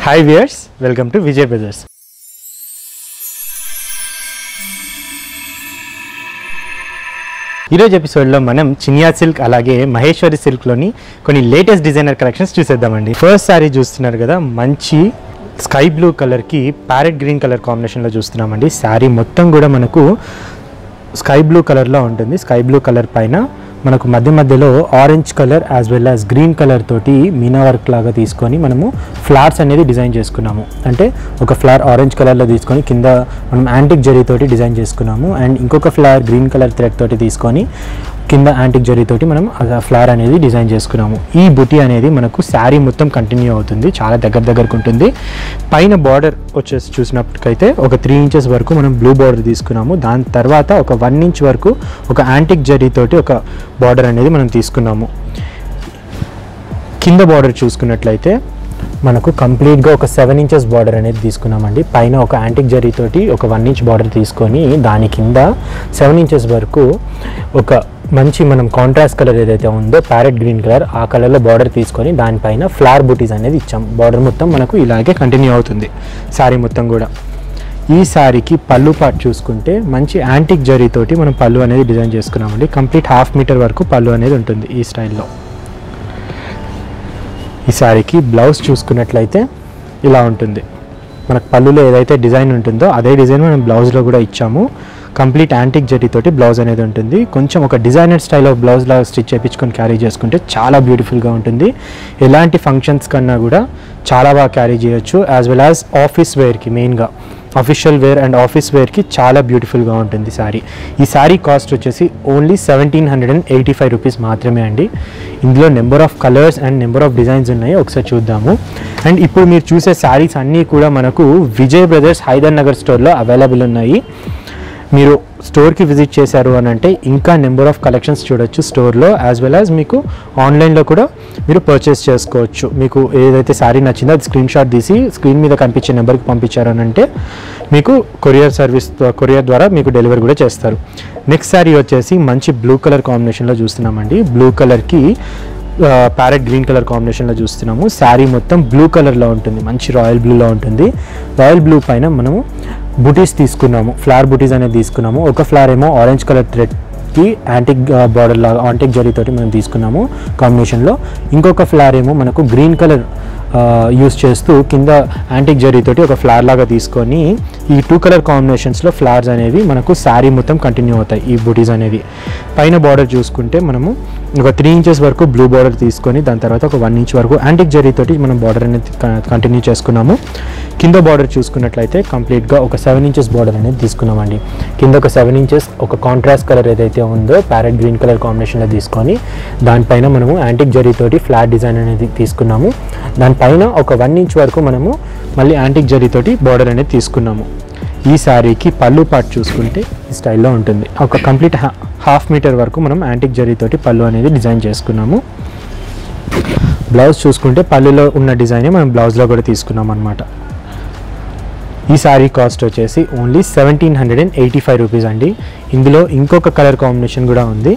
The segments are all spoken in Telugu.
hi viewers welcome to Vijay brothers ఈరోజు ఎపిసోడ్లో మనం చినియా సిల్క్ అలాగే మహేశ్వరి సిల్క్లోని కొన్ని లేటెస్ట్ డిజైనర్ కలెక్షన్స్ చూసేద్దామండి ఫస్ట్ సారీ చూస్తున్నారు కదా మంచి స్కై బ్లూ కలర్కి ప్యారెట్ గ్రీన్ కలర్ కాంబినేషన్లో చూస్తున్నామండి శారీ మొత్తం కూడా మనకు స్కై బ్లూ కలర్లో ఉంటుంది స్కై బ్లూ కలర్ పైన మనకు మధ్య మధ్యలో orange colour as well as green colour తోటి మీనా వర్క్ లాగా తీసుకొని మనము ఫ్లవర్స్ అనేది డిజైన్ చేసుకున్నాము అంటే ఒక ఫ్లవర్ ఆరెంజ్ కలర్లో తీసుకొని కింద మనం యాంటిక్ జరీ తోటి డిజైన్ చేసుకున్నాము అండ్ ఇంకొక ఫ్లవర్ గ్రీన్ కలర్ థ్రెడ్ తోటి తీసుకొని కింద యాంటిక్ జరీ తోటి మనం ఆ ఫ్లవర్ అనేది డిజైన్ చేసుకున్నాము ఈ బుటీ అనేది మనకు శారీ మొత్తం కంటిన్యూ అవుతుంది చాలా దగ్గర దగ్గరకు ఉంటుంది పైన బార్డర్ వచ్చేసి చూసినప్పటికైతే ఒక త్రీ ఇంచెస్ వరకు మనం బ్లూ బార్డర్ తీసుకున్నాము దాని తర్వాత ఒక వన్ ఇంచ్ వరకు ఒక యాంటిక్ జరీ తోటి ఒక బార్డర్ అనేది మనం తీసుకున్నాము కింద బార్డర్ చూసుకున్నట్లయితే మనకు కంప్లీట్గా ఒక సెవెన్ ఇంచెస్ బార్డర్ అనేది తీసుకున్నామండి పైన ఒక యాంటిక్ జరీ తోటి ఒక వన్ ఇంచ్ బార్డర్ తీసుకొని దాని కింద సెవెన్ ఇంచెస్ వరకు ఒక మంచి మనం కాంట్రాస్ట్ కలర్ ఏదైతే ఉందో ప్యారెట్ గ్రీన్ కలర్ ఆ కలర్లో బార్డర్ తీసుకొని దానిపైన ఫ్లవర్ బూటీస్ అనేది ఇచ్చాం బార్డర్ మొత్తం మనకు ఇలాగే కంటిన్యూ అవుతుంది శారీ మొత్తం కూడా ఈ శారీకి పళ్ళు పార్ట్ చూసుకుంటే మంచి యాంటిక్ జరీతోటి మనం పళ్ళు అనేది డిజైన్ చేసుకున్నామండి కంప్లీట్ హాఫ్ మీటర్ వరకు పళ్ళు అనేది ఉంటుంది ఈ స్టైల్లో ఈ శారీకి బ్లౌజ్ చూసుకున్నట్లయితే ఇలా ఉంటుంది మనకు పళ్ళులో ఏదైతే డిజైన్ ఉంటుందో అదే డిజైన్ మనం బ్లౌజ్లో కూడా ఇచ్చాము కంప్లీట్ యాంటిక్ జరీతోటి బ్లౌజ్ అనేది ఉంటుంది కొంచెం ఒక డిజైనర్ స్టైల్ ఆఫ్ బ్లౌజ్ లాగా స్టిచ్ చేయించుకొని క్యారీ చేసుకుంటే చాలా బ్యూటిఫుల్గా ఉంటుంది ఎలాంటి ఫంక్షన్స్ కన్నా కూడా చాలా బాగా క్యారీ చేయొచ్చు యాజ్ వెల్ యాజ్ ఆఫీస్ వేర్కి మెయిన్గా అఫీషియల్ వేర్ అండ్ ఆఫీస్ వేర్కి చాలా బ్యూటిఫుల్గా ఉంటుంది శారీ ఈ శారీ కాస్ట్ వచ్చేసి only seventeen hundred and eighty five rupees మాత్రమే అండి ఇందులో number of colours and number of designs ఉన్నాయి ఒకసారి చూద్దాము అండ్ ఇప్పుడు మీరు చూసే శారీస్ అన్నీ కూడా మనకు విజయ్ బ్రదర్స్ హైదర్ నగర్ స్టోర్లో అవైలబుల్ ఉన్నాయి మీరు స్టోర్కి విజిట్ చేశారు అని అంటే ఇంకా నెంబర్ ఆఫ్ కలెక్షన్స్ చూడొచ్చు స్టోర్లో యాజ్ వెల్ యాజ్ మీకు ఆన్లైన్లో కూడా మీరు పర్చేస్ చేసుకోవచ్చు మీకు ఏదైతే శారీ నచ్చిందో అది స్క్రీన్ షాట్ తీసి స్క్రీన్ మీద కనిపించే నెంబర్కి పంపించారు అని అంటే మీకు కొరియర్ సర్వీస్ కొరియర్ ద్వారా మీకు డెలివరీ కూడా చేస్తారు నెక్స్ట్ శారీ వచ్చేసి మంచి బ్లూ కలర్ కాంబినేషన్లో చూస్తున్నామండి బ్లూ కలర్కి ప్యారెట్ గ్రీన్ కలర్ కాంబినేషన్లో చూస్తున్నాము శారీ మొత్తం బ్లూ కలర్లో ఉంటుంది మంచి రాయల్ బ్లూలో ఉంటుంది రాయల్ బ్లూ పైన మనము బుటీస్ తీసుకున్నాము ఫ్లవర్ బుటీస్ అనేది తీసుకున్నాము ఒక ఫ్లవర్ ఏమో ఆరెంజ్ కలర్ థ్రెడ్కి యాంటిక్ బార్డర్ లాగా ఆంటిక్ జరీతోటి మనం తీసుకున్నాము కాంబినేషన్లో ఇంకొక ఫ్లవర్ ఏమో మనకు గ్రీన్ కలర్ యూస్ చేస్తూ కింద యాంటిక్ జరీతోటి ఒక ఫ్లవర్ లాగా తీసుకొని ఈ టూ కలర్ కాంబినేషన్స్లో ఫ్లవర్స్ అనేవి మనకు శారీ మొత్తం కంటిన్యూ అవుతాయి ఈ బుటీస్ అనేవి పైన బార్డర్ చూసుకుంటే మనము ఒక త్రీ ఇంచెస్ వరకు బ్లూ బార్డర్ తీసుకొని దాని తర్వాత ఒక వన్ ఇంచ్ వరకు యాంటిక్ జరీతోటి మనం బార్డర్ అనేది కంటిన్యూ చేసుకున్నాము కింద బార్డర్ చూసుకున్నట్లయితే కంప్లీట్గా ఒక సెవెన్ ఇంచెస్ బార్డర్ అనేది తీసుకున్నామండి కింద ఒక సెవెన్ ఇంచెస్ ఒక కాంట్రాస్ట్ కలర్ ఏదైతే ఉందో ప్యారెట్ గ్రీన్ కలర్ కాంబినేషన్లో తీసుకొని దానిపైన మనము యాంటిక్ జరీతోటి ఫ్లాట్ డిజైన్ అనేది తీసుకున్నాము దానిపైన ఒక వన్ ఇంచ్ వరకు మనము మళ్ళీ యాంటిక్ జరీతోటి బార్డర్ అనేది తీసుకున్నాము ఈ శారీకి పళ్ళు పార్ట్ చూసుకుంటే ఈ స్టైల్లో ఉంటుంది ఒక కంప్లీట్ హాఫ్ మీటర్ వరకు మనం యాంటిక్ జరీతోటి పళ్ళు అనేది డిజైన్ చేసుకున్నాము బ్లౌజ్ చూసుకుంటే పళ్ళులో ఉన్న డిజైనే మనం బ్లౌజ్లో కూడా తీసుకున్నాం అనమాట ఈ శారీ కాస్ట్ వచ్చేసి only seventeen hundred and eighty five rupees అండి ఇందులో ఇంకొక కలర్ కాంబినేషన్ కూడా ఉంది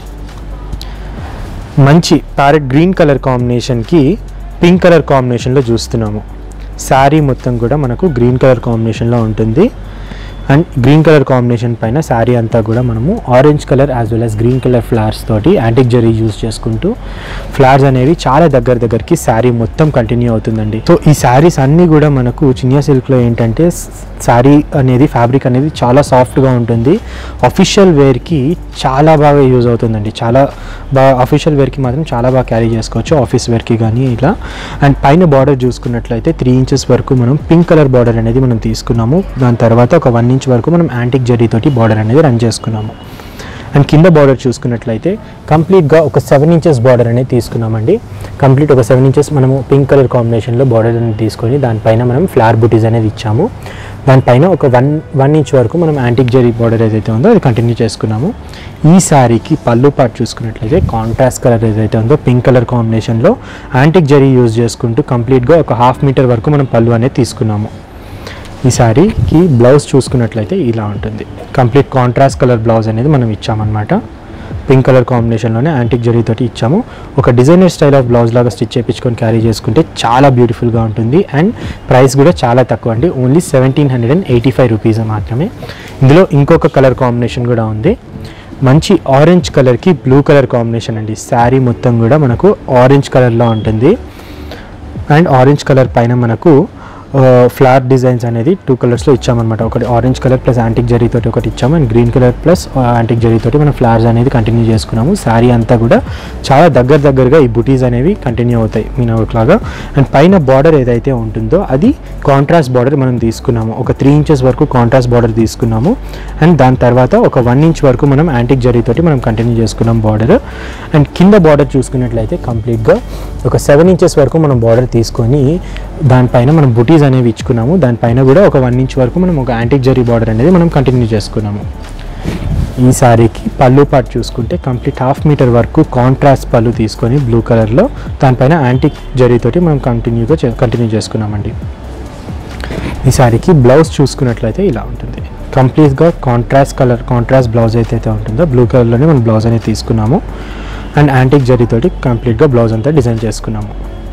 మంచి ప్యారెట్ గ్రీన్ కలర్ కాంబినేషన్కి పింక్ కలర్ కాంబినేషన్లో చూస్తున్నాము శారీ మొత్తం కూడా మనకు గ్రీన్ కలర్ కాంబినేషన్లో ఉంటుంది అండ్ గ్రీన్ కలర్ కాంబినేషన్ పైన శారీ అంతా కూడా మనము orange colour as well as green colour flowers తోటి యాంటిక్ జరీ యూజ్ చేసుకుంటూ ఫ్లవర్స్ అనేవి చాలా దగ్గర దగ్గరికి శారీ మొత్తం కంటిన్యూ అవుతుందండి సో ఈ శారీస్ అన్నీ కూడా మనకు చినియా సిల్క్లో ఏంటంటే శారీ అనేది ఫ్యాబ్రిక్ అనేది చాలా సాఫ్ట్గా ఉంటుంది అఫీషియల్ వేర్కి చాలా బాగా యూజ్ అవుతుందండి చాలా బాగా అఫీషియల్ వేర్కి మాత్రం చాలా బాగా క్యారీ చేసుకోవచ్చు ఆఫీస్ వేర్కి కానీ ఇలా అండ్ పైన బార్డర్ చూసుకున్నట్లయితే త్రీ ఇంచెస్ వరకు మనం పింక్ కలర్ బార్డర్ అనేది మనం తీసుకున్నాము దాని తర్వాత ఒక వన్ ఇంచ్ వరకు మనం యాంటిక్ జరీతోటి బార్డర్ అనేది రన్ చేసుకున్నాము అండ్ కింద బార్డర్ చూసుకున్నట్లయితే కంప్లీట్గా ఒక సెవెన్ ఇంచెస్ బార్డర్ అనేది తీసుకున్నామండి కంప్లీట్ ఒక సెవెన్ ఇంచెస్ మనము పింక్ కలర్ కాంబినేషన్లో బార్డర్ అనేది తీసుకొని దానిపైన మనం ఫ్లవర్ బుటీస్ అనేది ఇచ్చాము దానిపైన ఒక వన్ వన్ ఇంచ్ వరకు మనం యాంటిక్ జరీ బార్డర్ ఏదైతే ఉందో అది కంటిన్యూ చేసుకున్నాము ఈ శారీకి పళ్ళు పార్ట్ చూసుకున్నట్లయితే కాంట్రాస్ట్ కలర్ ఏదైతే ఉందో పింక్ కలర్ కాంబినేషన్లో యాంటిక్ జరీ యూజ్ చేసుకుంటూ కంప్లీట్గా ఒక హాఫ్ మీటర్ వరకు మనం పళ్ళు అనేది తీసుకున్నాము ఈ శారీకి బ్లౌజ్ చూసుకున్నట్లయితే ఇలా ఉంటుంది కంప్లీట్ కాంట్రాస్ట్ కలర్ బ్లౌజ్ అనేది మనం ఇచ్చామన్నమాట పింక్ కలర్ కాంబినేషన్లోనే యాంటిక్ జరీతోటి ఇచ్చాము ఒక డిజైనర్ స్టైల్ ఆఫ్ బ్లౌజ్ లాగా స్టిచ్ చేయించుకొని క్యారీ చేసుకుంటే చాలా బ్యూటిఫుల్గా ఉంటుంది అండ్ ప్రైస్ కూడా చాలా తక్కువ అండి only seventeen hundred and eighty five rupees మాత్రమే ఇందులో ఇంకొక కలర్ కాంబినేషన్ కూడా ఉంది మంచి ఆరెంజ్ కలర్కి బ్లూ కలర్ కాంబినేషన్ అండి శారీ మొత్తం కూడా మనకు ఆరెంజ్ కలర్లో ఉంటుంది అండ్ ఆరెంజ్ కలర్ పైన మనకు ఫ్లవర్ డిజైన్స్ అనేది టూ కలర్స్లో ఇచ్చామన్నమాట ఒకటి ఆరెంజ్ కలర్ ప్లస్ యాంటిక్ జరీతోటి ఒకటి ఇచ్చాము and green colour plus antique జరీతోటి మనం ఫ్లవర్స్ అనేది కంటిన్యూ చేసుకున్నాము శారీ అంతా కూడా చాలా దగ్గర దగ్గరగా ఈ బుటీస్ అనేవి కంటిన్యూ అవుతాయి మీన లాగా అండ్ పైన బార్డర్ ఏదైతే ఉంటుందో అది కాంట్రాస్ట్ బార్డర్ మనం తీసుకున్నాము ఒక త్రీ ఇంచెస్ వరకు కాంట్రాస్ట్ బార్డర్ తీసుకున్నాము అండ్ దాని తర్వాత ఒక వన్ ఇంచ్ వరకు మనం యాంటిక్ జరీతోటి మనం కంటిన్యూ చేసుకున్నాం బార్డర్ అండ్ కింద బార్డర్ చూసుకున్నట్లయితే కంప్లీట్గా ఒక సెవెన్ ఇంచెస్ వరకు మనం బార్డర్ తీసుకొని దానిపైన మనం బుటీస్ అనేవి ఇచ్చుకున్నాము దానిపైన కూడా ఒక వన్ ఇంచ్ వరకు మనం ఒక యాంటిక్ జరీ బార్డర్ అనేది మనం కంటిన్యూ చేసుకున్నాము ఈ శారీకి పళ్ళు పాటు చూసుకుంటే కంప్లీట్ హాఫ్ మీటర్ వరకు కాంట్రాస్ట్ పళ్ళు తీసుకొని బ్లూ కలర్లో దానిపైన యాంటిక్ జరీతోటి మనం కంటిన్యూగా కంటిన్యూ చేసుకున్నామండి ఈ శారీకి బ్లౌజ్ చూసుకున్నట్లయితే ఇలా ఉంటుంది కంప్లీట్గా కాంట్రాస్ట్ కలర్ కాంట్రాస్ట్ బ్లౌజ్ అయితే ఉంటుందో బ్లూ కలర్లోనే మనం బ్లౌజ్ అనేది తీసుకున్నాము అండ్ యాంటిక్ జరీతోటి కంప్లీట్గా బ్లౌజ్ అంతా డిజైన్ చేసుకున్నాము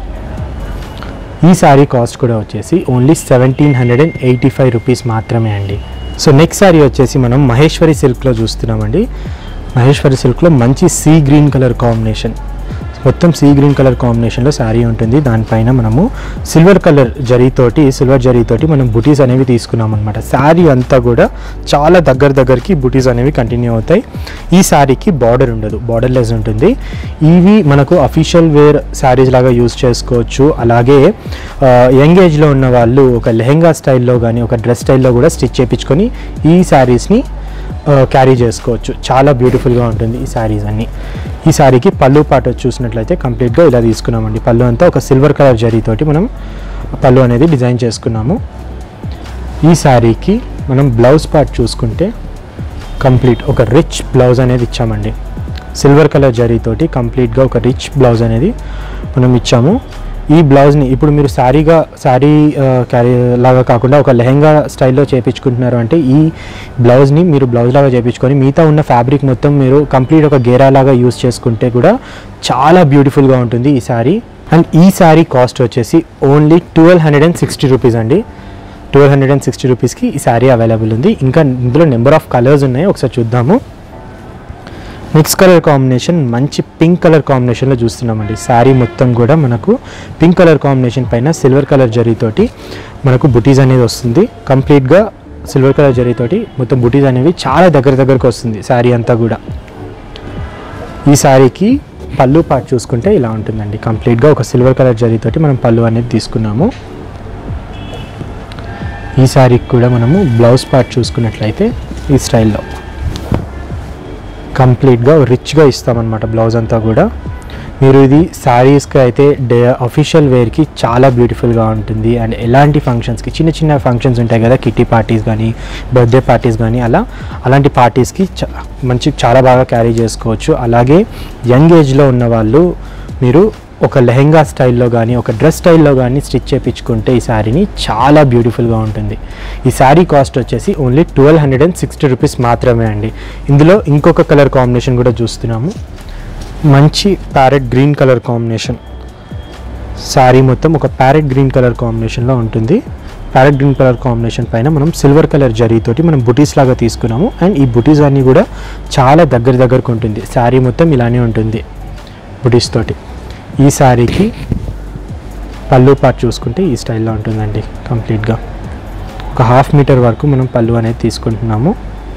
ఈ శారీ కాస్ట్ కూడా వచ్చేసి only seventeen hundred and eighty five rupees మాత్రమే అండి సో నెక్స్ట్ శారీ వచ్చేసి మనం మహేశ్వరి సిల్క్లో చూస్తున్నామండి మహేశ్వరి సిల్క్లో మంచి సీ గ్రీన్ కలర్ కాంబినేషన్ మొత్తం సీ గ్రీన్ కలర్ కాంబినేషన్లో శారీ ఉంటుంది దానిపైన మనము సిల్వర్ కలర్ జరీతోటి సిల్వర్ జరీతోటి మనం బుటీస్ అనేవి తీసుకున్నాం అనమాట శారీ అంతా కూడా చాలా దగ్గర దగ్గరికి బుటీస్ అనేవి కంటిన్యూ అవుతాయి ఈ శారీకి బార్డర్ ఉండదు బార్డర్లెస్ ఉంటుంది ఇవి మనకు అఫీషియల్ వేర్ శారీస్ లాగా యూజ్ చేసుకోవచ్చు అలాగే యంగ్ ఏజ్లో ఉన్న వాళ్ళు ఒక లెహెంగా స్టైల్లో కానీ ఒక డ్రెస్ స్టైల్లో కూడా స్టిచ్ చేయించుకొని ఈ శారీస్ని క్యారీ చేసుకోవచ్చు చాలా బ్యూటిఫుల్గా ఉంటుంది ఈ శారీస్ అన్నీ ఈ శారీకి పళ్ళు పాట చూసినట్లయితే కంప్లీట్గా ఇలా తీసుకున్నామండి పళ్ళు అంతా ఒక సిల్వర్ కలర్ జరీతోటి మనం పళ్ళు అనేది డిజైన్ చేసుకున్నాము ఈ శారీకి మనం బ్లౌజ్ పార్ట్ చూసుకుంటే కంప్లీట్ ఒక రిచ్ బ్లౌజ్ అనేది ఇచ్చామండి సిల్వర్ కలర్ జరీతోటి కంప్లీట్గా ఒక రిచ్ బ్లౌజ్ అనేది మనం ఇచ్చాము ఈ బ్లౌజ్ని ఇప్పుడు మీరు శారీగా శారీ క్యారీ లాగా కాకుండా ఒక లెహెంగా స్టైల్లో చేయించుకుంటున్నారు అంటే ఈ బ్లౌజ్ని మీరు బ్లౌజ్ లాగా చేయించుకొని మిగతా ఉన్న ఫ్యాబ్రిక్ మొత్తం మీరు కంప్లీట్ ఒక గేరా లాగా యూస్ చేసుకుంటే కూడా చాలా బ్యూటిఫుల్గా ఉంటుంది ఈ శారీ అండ్ ఈ శారీ కాస్ట్ వచ్చేసి only twelve hundred and sixty rupees అండి ట్వెల్వ్ హండ్రెడ్ అండ్ సిక్స్టీ రూపీస్కి ఈ శారీ అవైలబుల్ ఉంది ఇంకా ఇందులో నెంబర్ ఆఫ్ కలర్స్ ఉన్నాయి ఒకసారి చూద్దాము నెక్స్ట్ కలర్ కాంబినేషన్ మంచి పింక్ కలర్ కాంబినేషన్లో చూస్తున్నామండి శారీ మొత్తం కూడా మనకు పింక్ కలర్ కాంబినేషన్ పైన సిల్వర్ కలర్ జరీతోటి మనకు బుటీస్ అనేది వస్తుంది కంప్లీట్గా సిల్వర్ కలర్ జరీతోటి మొత్తం బుటీస్ అనేవి చాలా దగ్గర దగ్గరకు వస్తుంది శారీ అంతా కూడా ఈ శారీకి పళ్ళు పార్ట్ చూసుకుంటే ఇలా ఉంటుందండి కంప్లీట్గా ఒక సిల్వర్ కలర్ జరీతోటి మనం పళ్ళు అనేది తీసుకున్నాము ఈ శారీకి కూడా మనము బ్లౌజ్ పార్ట్ చూసుకున్నట్లయితే ఈ స్టైల్లో కంప్లీట్గా రిచ్గా ఇస్తామన్నమాట బ్లౌజ్ అంతా కూడా మీరు ఇది శారీస్కి అయితే డే అఫీషియల్ వేర్కి చాలా బ్యూటిఫుల్గా ఉంటుంది అండ్ ఎలాంటి ఫంక్షన్స్కి చిన్న చిన్న ఫంక్షన్స్ ఉంటాయి కదా కిట్టి పార్టీస్ కానీ బర్త్డే పార్టీస్ కానీ అలా అలాంటి పార్టీస్కి చ మంచి చాలా బాగా క్యారీ చేసుకోవచ్చు అలాగే యంగ్ ఏజ్లో ఉన్న వాళ్ళు మీరు ఒక లెహెంగా స్టైల్లో కానీ ఒక డ్రెస్ స్టైల్లో కానీ స్టిచ్ చేయించుకుంటే ఈ శారీని చాలా బ్యూటిఫుల్గా ఉంటుంది ఈ శారీ కాస్ట్ వచ్చేసి only twelve hundred and sixty rupees మాత్రమే అండి ఇందులో ఇంకొక కలర్ కాంబినేషన్ కూడా చూస్తున్నాము మంచి parrot green colour combination sari మొత్తం ఒక ప్యారెట్ గ్రీన్ కలర్ కాంబినేషన్లో ఉంటుంది ప్యారెట్ గ్రీన్ కలర్ కాంబినేషన్ పైన మనం సిల్వర్ కలర్ జరీతోటి మనం బుటీస్ లాగా తీసుకున్నాము అండ్ ఈ బుటీస్ అన్నీ కూడా చాలా దగ్గర దగ్గరకు ఉంటుంది శారీ మొత్తం ఇలానే ఉంటుంది బుటీస్ తోటి ఈ శారీకి పళ్ళు పార్ట్ చూసుకుంటే ఈ స్టైల్లో ఉంటుందండి కంప్లీట్గా ఒక హాఫ్ మీటర్ వరకు మనం పళ్ళు అనేది తీసుకుంటున్నాము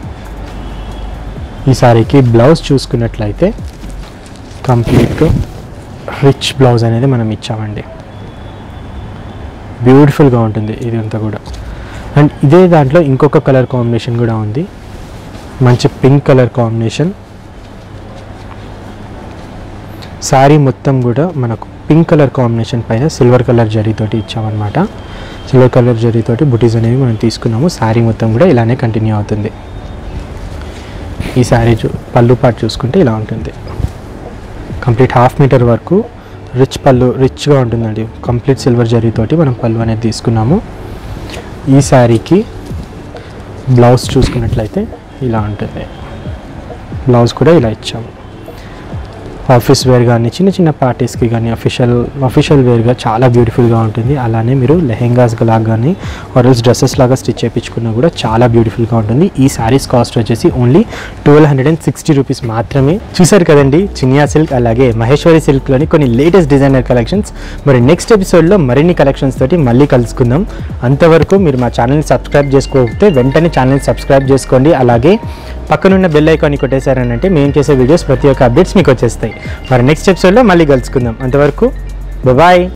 ఈ శారీకి బ్లౌజ్ చూసుకున్నట్లయితే కంప్లీట్గా రిచ్ బ్లౌజ్ అనేది మనం ఇచ్చామండి బ్యూటిఫుల్గా ఉంటుంది ఇది అంతా కూడా అండ్ ఇదే దాంట్లో ఇంకొక కలర్ కాంబినేషన్ కూడా ఉంది మంచి పింక్ కలర్ కాంబినేషన్ శారీ మొత్తం కూడా మనకు పింక్ కలర్ కాంబినేషన్ పైన సిల్వర్ కలర్ జరీతోటి ఇచ్చామన్నమాట సిల్వర్ కలర్ జరీతోటి బుటీస్ అనేవి మనం తీసుకున్నాము శారీ మొత్తం కూడా ఇలానే కంటిన్యూ అవుతుంది ఈ శారీ చూ పళ్ళు పాటు చూసుకుంటే ఇలా ఉంటుంది కంప్లీట్ హాఫ్ మీటర్ వరకు రిచ్ పళ్ళు రిచ్గా ఉంటుందండి కంప్లీట్ సిల్వర్ జరీతోటి మనం పళ్ళు అనేది తీసుకున్నాము ఈ శారీకి బ్లౌజ్ చూసుకున్నట్లయితే ఇలా ఉంటుంది బ్లౌజ్ కూడా ఇలా ఇచ్చాము ఆఫీస్ వేర్ కానీ చిన్న చిన్న పార్టీస్కి కానీ అఫీషియల్ అఫీషియల్ వేర్గా చాలా బ్యూటిఫుల్గా ఉంటుంది అలానే మీరు లెహెంగాస్ లాగా కానీ ఆర్ఎల్స్ డ్రెస్సెస్ లాగా స్టిచ్ చేయించుకున్నా కూడా చాలా బ్యూటిఫుల్గా ఉంటుంది ఈ శారీస్ కాస్ట్ వచ్చేసి only twelve hundred and sixty rupees మాత్రమే చూసారు కదండి చినియా సిల్క్ అలాగే మహేశ్వరి సిల్క్లోని కొన్ని లేటెస్ట్ డిజైనర్ కలెక్షన్స్ మరి నెక్స్ట్ ఎపిసోడ్లో మరిన్ని కలెక్షన్స్ తోటి మళ్ళీ కలుసుకుందాం అంతవరకు మీరు మా ఛానల్ని సబ్స్క్రైబ్ చేసుకోకపోతే వెంటనే ఛానల్ని సబ్స్క్రైబ్ చేసుకోండి అలాగే పక్కనున్న బెల్ ఐకాన్ని కొట్టేశారనంటే మేము చేసే వీడియోస్ ప్రతి ఒక్క అప్డేట్స్ మీకు వచ్చేస్తాయి మరి నెక్స్ట్ ఎపిసోడ్లో మళ్ళీ కలుసుకుందాం అంతవరకు బాయ్